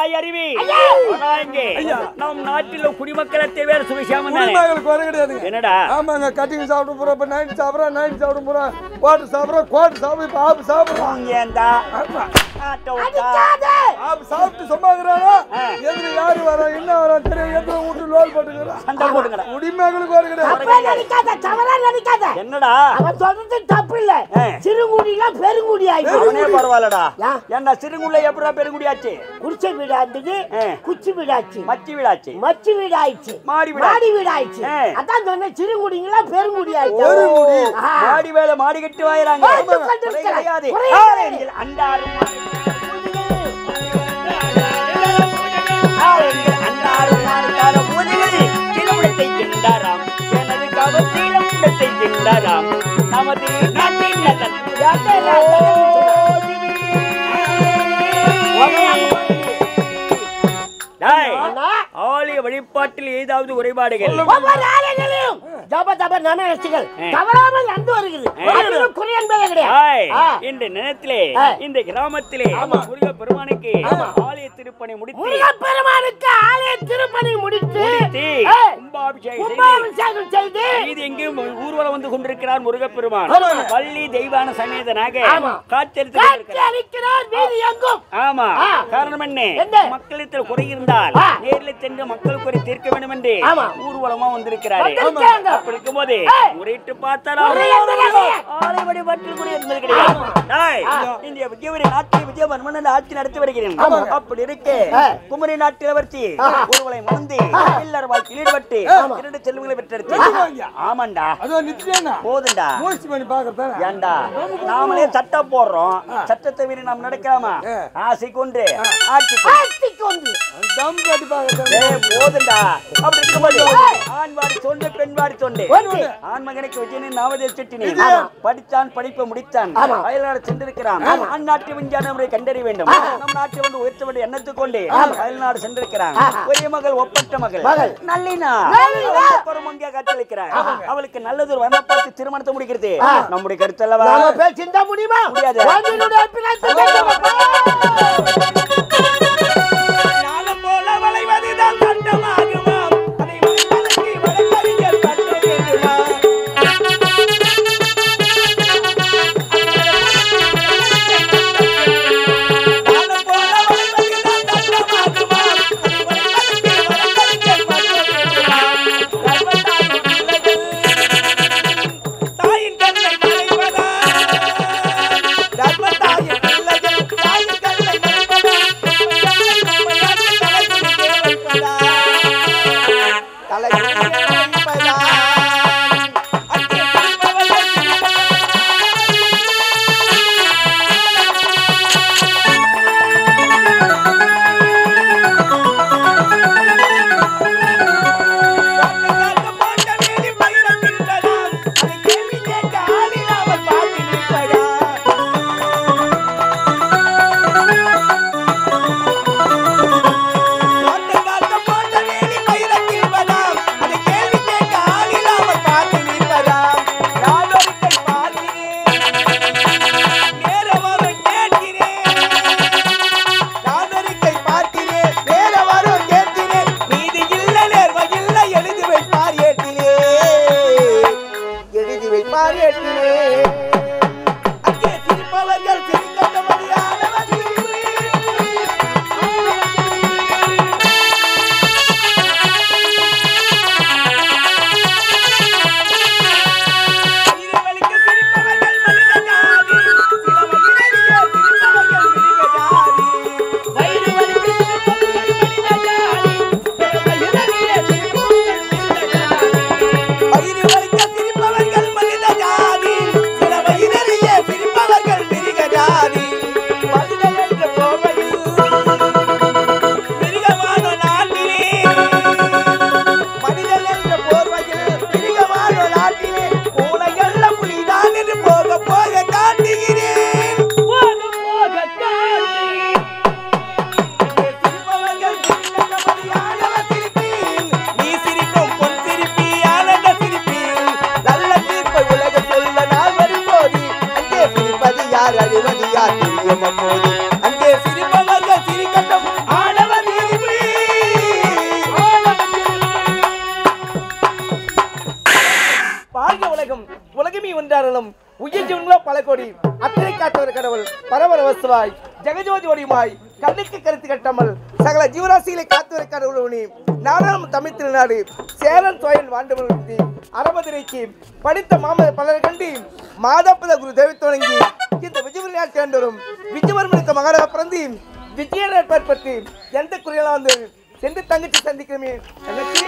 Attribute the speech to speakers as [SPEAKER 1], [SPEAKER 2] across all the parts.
[SPEAKER 1] தாய் அறிவி ஆனா இங்கே நம் நாட்டில் குடிமக்களை தேவையான சுவிசேஷம் தானே
[SPEAKER 2] குடிமகளுக்கு குறை கிடையாதுங்க
[SPEAKER 1] என்னடா
[SPEAKER 2] ஆமாங்க கட்டிங் சாப்பிட போறோம் இப்ப நைட் சாப்பிடுறோம் நைட் சாப்பிட போறோம் கோட்டு சாப்பிடுறோம் கோட்டு சாப்பிடு இப்ப ஆப்பு சாப்பிடுறோம்
[SPEAKER 1] ஏண்டா ஆட்டோ விட்டா.
[SPEAKER 2] ஆப்பு சாப்பிட்டு சும்மாங்கிறானா எதிர யாரு வரா என்ன வரா தெரியும் எதிர விட்டு லோல் போட்டுக்கிறான்
[SPEAKER 1] சண்டை போடுங்கடா
[SPEAKER 2] குடிமகளுக்கு குறை கிடையாது
[SPEAKER 3] தப்பா நினைக்காத தவறா நினைக்காத
[SPEAKER 1] என்னடா
[SPEAKER 3] அவன் சொல்றது தப்பு இல்ல
[SPEAKER 1] ஆ.
[SPEAKER 3] சிறுகுடியில பெருங்குடி ஆயிடுச்சு
[SPEAKER 1] அவனே பரவாயில்லடா
[SPEAKER 3] யா.
[SPEAKER 1] என்ன சிறுங்குள்ள எப்படா பெருங்குடியாச்சு
[SPEAKER 3] குடிச்ச வீடா இருந்தது
[SPEAKER 1] ஆ.
[SPEAKER 3] குச்சி வீடாச்சு
[SPEAKER 1] மச்சி வீடாச்சு
[SPEAKER 3] மச்சி வீடு ஆயிடுச்சு
[SPEAKER 1] மாடி வீடு
[SPEAKER 3] மாடி வீடு ஆயிடுச்சு
[SPEAKER 1] ஆ.
[SPEAKER 3] அதான் சொன்னேன் சிறுகுடிங்களா பெருங்குடி ஆயிடுச்சு
[SPEAKER 2] பெருங்குடி.
[SPEAKER 3] ஆஹா.
[SPEAKER 1] மாடி வேலை மாடி கட்டி வாயிறாங்க
[SPEAKER 3] வாழ்த்து
[SPEAKER 1] குறை
[SPEAKER 3] கொண்டிருக்கிறேன்.
[SPEAKER 1] கிடையாது
[SPEAKER 3] குறை
[SPEAKER 1] ஆ,
[SPEAKER 3] கிடையாது.
[SPEAKER 1] எங்கள் அண்டாரும் ஆ, எங்கள் அண்டாரும் மாறுகால பூஜைகள் திருமணத்தை சென்றாராம் எனது கவர் திருமணத்தை சென்றாராம் நமது நாட்டின் நகர் டேய்,
[SPEAKER 3] அண்ணா,
[SPEAKER 1] ஆலய வழிபாட்டில் ஏதாவது குறைபாடுகள்
[SPEAKER 3] ஒவ்வொரு ஆலயங்களிலும் ஜப தப நமரசிகள்
[SPEAKER 1] ஆ.
[SPEAKER 3] தவறாமல் நடந்து வருகிறது
[SPEAKER 1] ஆ.
[SPEAKER 3] அதிலும் குறை என்பதே கிடையாது
[SPEAKER 1] ஆய்,
[SPEAKER 3] ஆ.
[SPEAKER 1] இந்த நிலத்திலே
[SPEAKER 3] ஆ.
[SPEAKER 1] இந்த கிராமத்திலே முருக பெருமானுக்கு ஆலய திருப்பணி முடித்து
[SPEAKER 3] முருகப்பெருமானுக்கு ஆலய திருப்பணி முடித்து
[SPEAKER 1] முடித்து
[SPEAKER 3] ஆ.
[SPEAKER 1] கும்பாபிஷேகம் செய்து
[SPEAKER 3] கும்பாபிஷேகம் செய்து
[SPEAKER 1] மீது எங்கும் ஊர்வலம் வந்து கொண்டிருக்கிறார் முருகப்பெருமான்
[SPEAKER 3] ஆமாங்க.
[SPEAKER 1] வள்ளி தெய்வான சமேதனாக
[SPEAKER 3] ஆமா.
[SPEAKER 1] காத்திருத்து
[SPEAKER 3] காட்சி
[SPEAKER 1] கொண்டிருக்கிறார்.
[SPEAKER 3] அளிக்கிறார் வீதி எங்கும்
[SPEAKER 1] ஆமா
[SPEAKER 3] ஆ.
[SPEAKER 1] காரணம் என்ன
[SPEAKER 3] என்ன?
[SPEAKER 1] மக்களிடத்தில் குறை இருந்தால்
[SPEAKER 3] ஆ.
[SPEAKER 1] நேரில் சென்று மக்கள் குறை தீர்க்க வேண்டும் என்று
[SPEAKER 3] ஆமா.
[SPEAKER 1] ஊர்வலமா வந்திருக்கிறாரு
[SPEAKER 3] வந்திருக்காங்க.
[SPEAKER 1] அப்படி இருக்கும்போது
[SPEAKER 3] ஆ.
[SPEAKER 1] முறையிட்டு பார்த்தாலும்
[SPEAKER 3] குறை என்பதே கிடையாது.
[SPEAKER 1] ஆலை வழிபாட்டில் கூட இருந்தது கிடையாது டேய், இந்த விஜயவரி நாட்டில் விஜயவர்மன் ஆட்சி நடத்தி வருகிறேன் அப்படி இருக்கு
[SPEAKER 3] ஆ.
[SPEAKER 1] குமரி நாட்டில் அவர்த்தி
[SPEAKER 3] ஆஹா.
[SPEAKER 1] ஒருவளை மணந்து இல்லற வாழ்க்கையில் ஈடுபட்டு இரண்டு செல்வங்களை பெற்றெடுத்து ஆமாண்டா
[SPEAKER 2] அதோ நித்யானா
[SPEAKER 1] போதுண்டா
[SPEAKER 2] மூச்சு பண்ணி பாக்குறதானே
[SPEAKER 1] ஏண்டா நாமளே சட்டம் போடுறோம் சட்டத்தை மீறி நாம் நடக்காம ஆசை கொண்டு ஆட்சி கொண்டு.
[SPEAKER 3] ஆட்சிக்கு ஒன்று
[SPEAKER 2] தம் கட்டி பாக்குறதானே
[SPEAKER 1] ஏய், போதுண்டா அப்படி இருக்கும்போது ஆண் வாடி தொண்டு பெண் வாடி தொண்டு
[SPEAKER 3] ஒன்று
[SPEAKER 1] ஆண் மகனுக்கு விஜயனின் நாவதே சுட்டினி
[SPEAKER 3] ஆமா.
[SPEAKER 1] படித்தான் படிப்பை முடித்தான்
[SPEAKER 3] ஆமா.
[SPEAKER 1] அயல்நாடு சென்றிருக்கிறான் அந்நாட்டு விஞ்ஞான முறை கண்டறிய வேண்டும் நம் நாட்டை வந்து உயர்த்த வேண்டிய எண்ணத்துக் கொண்டு அயல்நாடு சென்றிருக்கிறான் ஒரே மகள் ஒப்பற்ற மகள்
[SPEAKER 3] மகள்.
[SPEAKER 1] நல்லினா
[SPEAKER 3] நல்லினா.
[SPEAKER 1] அப்புறம் அங்கே காட்சியளிக்கிறார் அவளுக்கு நல்லது ஒரு வர பார்த்து திருமணத்தை முடிக்கிறது நம்முடைய கருத்தல்லவா
[SPEAKER 3] நாம பேசிருந்தா முடியுமா
[SPEAKER 1] முடியாது.
[SPEAKER 3] குழந்தையினுடைய அபிலாஷை கேட்கணுமா?
[SPEAKER 1] ஞானம் போல வளைவதுதான் சட்டமாகுமா அதை வளைவதற்கு வழக்கறிஞர் கட்ட வேண்டுமா ஞானம் போல வளைவதுதான் சட்டமாகுமா அதை வளைவதற்கு வழக்கறிஞர் கட்ட வேண்டுமா தாயின் கண்ணை மறைவதா தர்மத்தாயின் பிள்ளைகள் தாயின் கண்ணை மறைவதா எழுதி வைப்பார் ஏட்டிலே அங்கே சிரிப்பவர்கள் சிரிக்கத்தபடியானவர் இருவலுக்கு சிரிப்பவர்கள் மனித ஜாதி சிலவகிரடியோ சிரிப்பவர்கள் மிருக ஜாதி வயிறுவலுக்கு சிரிப்பவர்கள் மனித ஜாதி சிலவகிரடியோ சிரிப்பவர்கள் மிருக ஜாதி வயிறுவலுக்கு சிரிப்பவர்கள் மனித ஜாதி சிலவகிரடியோ சிரிப்பவர்கள் மிருக ஜாதி மனித என்ற போர்வையில் மிருகமான நாட்டிலே மனிதன் என்ற போர்வையில் மிருகமான நாட்டிலே மூளைகள்ல புலிதான் என்று போக போக காட்டுகிறேன் போக போக காட்டுகிறேன் இங்கே சிரிப்பவர்கள் சிரிக்கத்தபடியானவர் சிரிப்பில். நீ சிரிக்கும் பொன் சிரிப்பி ஆனந்த சிரிப்பில். நல்ல தீர்ப்பை உலக சொல்ல நாள் வரும்போது அங்கே சிரிப்பது யார் அழுவது யார் தெரியும் அப்போது அங்கே சிரிப்பவர்கள் சிரிக்கட்டும் ஆனவர்
[SPEAKER 4] உயிர் ஜீவன்களோ பல கோடி அத்தனை காத்தவர் கடவுள் பரவர வசுவாய் ஜெகஜோதி வடிவாய் கண்ணுக்கு கருத்து கட்டாமல் சகல ஜீவராசிகளை காத்துவரை கடவுள் உனி நானும் தமிழ் திருநாடு சேரன் சோயன் வாண்டவர்களுக்கு அரபதிரைக்கு படித்த மாமத பலர் கண்டு மாதப்பத குரு தேவி தொடங்கி இந்த விஜயவரியால் சேர்ந்தவரும் விஜயவர்மனுக்கு மகனாக பிறந்து விஜயன் ஏற்பட்டு எந்த குறையெல்லாம் வந்து சென்று தங்கச்சி சந்திக்கிறமே தங்கச்சி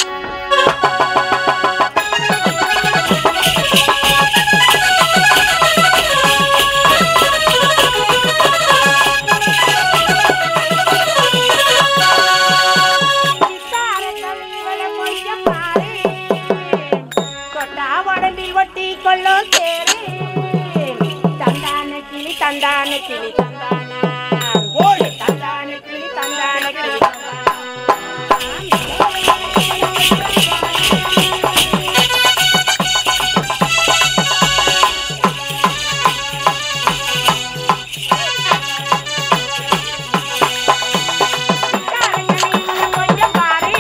[SPEAKER 5] கொள்ளும் தேரு தந்தான கிளி தந்தான கிளி தந்தான தந்தான கிளி தந்தான கிளி கொஞ்சம் பாரு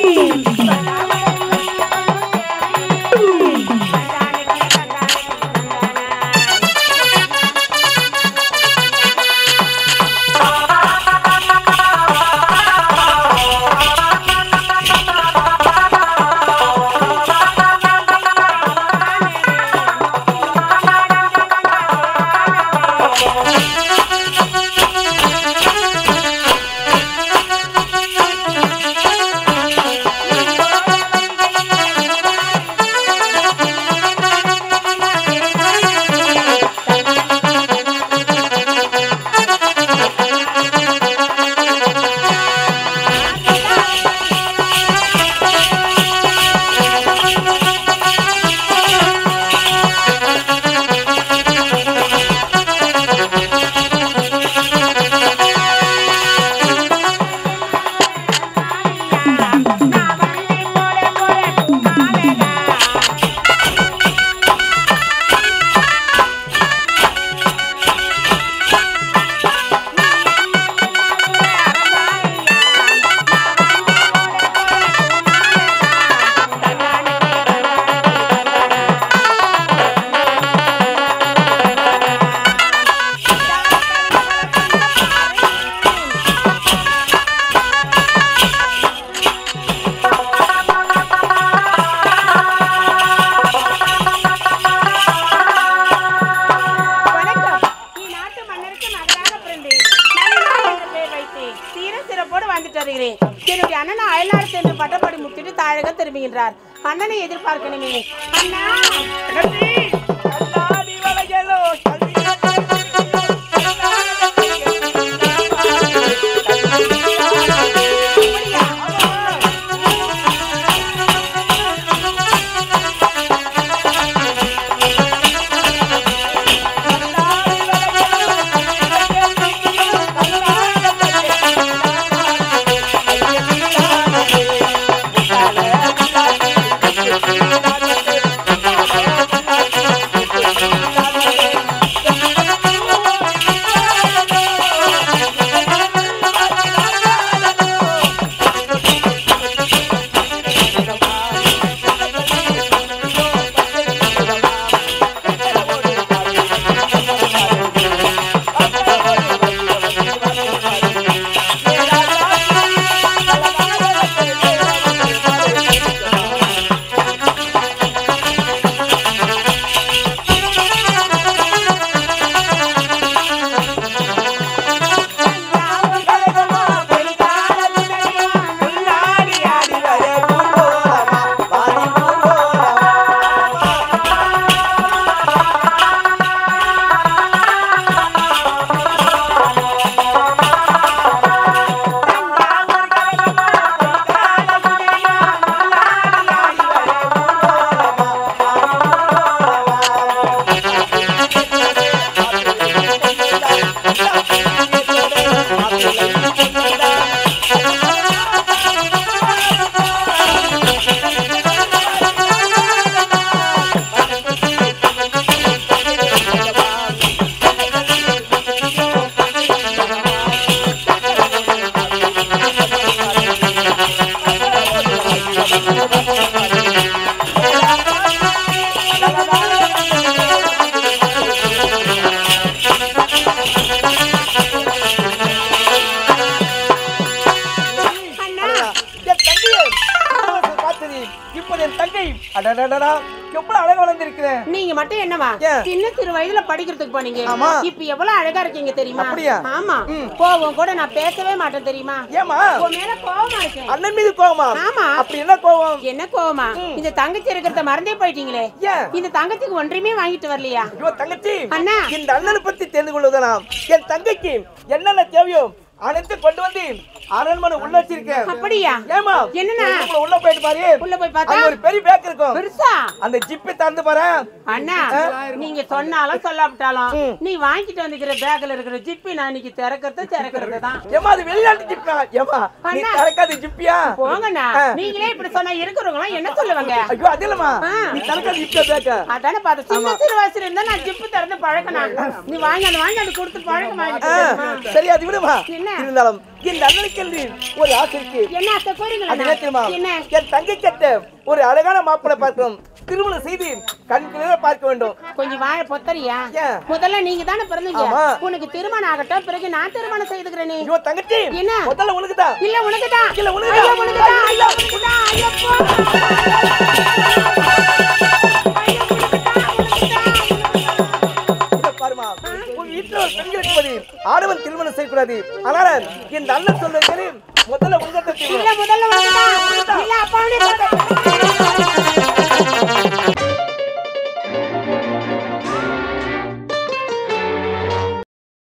[SPEAKER 5] வணக்கம் இந்நாட்டு மன்னருக்கு மகனாக பிறந்து நளினா என்ற பெயர் வைத்து சீர சிறப்போடு வாழ்ந்துட்டு வருகிறேன் என்னுடைய அண்ணன் அயல்நாடு சென்று பட்டப்படி முடித்துட்டு தாழக திரும்புகின்றார் அண்ணனை எதிர்பார்க்கணுமே அண்ணா
[SPEAKER 1] கல்லாடி வளையலோ, கல்லாடி
[SPEAKER 4] அடடா எவ்வளவு அழகா வளர்ந்திருக்கிறேன்
[SPEAKER 5] நீங்க மட்டும் என்னவா
[SPEAKER 4] ஏன்?
[SPEAKER 5] சின்ன சிறு வயதுல படிக்கிறதுக்கு போனீங்க
[SPEAKER 4] ஆமா.
[SPEAKER 5] இப்ப எவ்வளவு அழகா இருக்கீங்க தெரியுமா
[SPEAKER 4] அப்படியா?
[SPEAKER 5] ஆமா
[SPEAKER 4] ம்.
[SPEAKER 5] கோவம் கூட நான் பேசவே மாட்டேன் தெரியுமா
[SPEAKER 4] ஏமா
[SPEAKER 5] உன் மேல கோவமா இருக்கேன்
[SPEAKER 4] அண்ணன் மீது கோவமா
[SPEAKER 5] ஆமா.
[SPEAKER 4] அப்படி என்ன கோவம்
[SPEAKER 5] என்ன கோவமா இந்த தங்கச்சி இருக்கிறத மறந்தே போயிட்டீங்களே
[SPEAKER 4] ஏன்
[SPEAKER 5] இந்த தங்கச்சிக்கு ஒன்றையுமே வாங்கிட்டு வரலையா
[SPEAKER 4] ஐயோ தங்கச்சி
[SPEAKER 5] அண்ணா.
[SPEAKER 4] இந்த அண்ணனை பத்தி தெரிந்து கொள்வதனால் என் தங்கைக்கு என்னென்ன தேவையோ அனைத்து கொண்டு வந்து அரண்மனை உள்ள வச்சிருக்கேன்
[SPEAKER 5] அப்படியா
[SPEAKER 4] ஏமா
[SPEAKER 5] என்னண்ணா?
[SPEAKER 4] உள்ள உள்ள போயிட்டு பாரு
[SPEAKER 5] உள்ள போய் பார்த்தா
[SPEAKER 4] அங்க ஒரு பெரிய பேக் இருக்கும்
[SPEAKER 5] பெருசா
[SPEAKER 4] அந்த ஜிப்பை திறந்து பாரு
[SPEAKER 5] அண்ணா நீங்க சொன்னாலும் சொல்லாவிட்டாலும்
[SPEAKER 4] ம்.
[SPEAKER 5] நீ வாங்கிட்டு வந்துக்கிற பேக்ல இருக்கிற ஜிப்பி நான் இன்னைக்கு திறக்கிறது திறக்கிறது தான்
[SPEAKER 4] ஏமா அது வெளிநாட்டு ஜிப்பா ஏமா நீ
[SPEAKER 5] அண்ணா.
[SPEAKER 4] திறக்காத ஜிப்பியா
[SPEAKER 5] போங்கண்ணா
[SPEAKER 4] ஆ.
[SPEAKER 5] நீங்களே இப்படி சொன்னா இருக்கிறவங்க என்ன சொல்லுவாங்க
[SPEAKER 4] ஐயோ அது இல்லம்மா
[SPEAKER 5] ஆ.
[SPEAKER 4] நீ திறக்காத ஜிப்பா பேக்க
[SPEAKER 5] அதானே பார்த்த சின்ன சிறு வயசுல இருந்தா நான் ஜிப்பு திறந்து பழக்கணும் நீ வாங்கி அந்த வாங்கி அது கொடுத்து பழக்கம்
[SPEAKER 4] சரி அது விடுமா
[SPEAKER 5] என்ன?
[SPEAKER 4] இருந்தாலும் இந்த அண்ணனுக்கு என்று ஒரு ஆசை இருக்கு
[SPEAKER 5] என்ன அத்தை
[SPEAKER 4] அது என்ன
[SPEAKER 5] கூறுங்களா
[SPEAKER 4] தெரியுமா
[SPEAKER 5] என்ன
[SPEAKER 4] என் தங்கை கட்ட ஒரு அழகான மாப்பிளை பார்க்கணும் திருமணம் செய்து கண் குளிர பார்க்க வேண்டும்
[SPEAKER 5] கொஞ்சம் வாழ பொத்தரியா
[SPEAKER 4] ஏன்?
[SPEAKER 5] முதல்ல நீங்க தானே பிறந்தீங்க
[SPEAKER 4] ஆமா.
[SPEAKER 5] உனக்கு திருமணம் ஆகட்டும் பிறகு நான் திருமணம் செய்துக்கிறேன் நீ
[SPEAKER 4] ஐயோ தங்கச்சி
[SPEAKER 5] என்ன?
[SPEAKER 4] முதல்ல உனக்கு தான்
[SPEAKER 5] இல்ல உனக்குதான்
[SPEAKER 4] இல்ல, உனக்குதான்.
[SPEAKER 5] ஐயோ, உனக்குதான் ஐயோ உனக்குதான் ஐயப்பா ஐயோ, உனக்குதான், உனக்குதான்.
[SPEAKER 4] பாருமா உன் வீட்டுல ஒரு பெண் இருக்கும்போது ஆடவன் திருமணம் செய்யக்கூடாது அதனால இந்த அண்ணன் சொல்றது முதல்ல உங்கள்கிட்ட
[SPEAKER 5] இல்ல முதல்ல உனக்குதான் இல்ல அப்பாவுடைய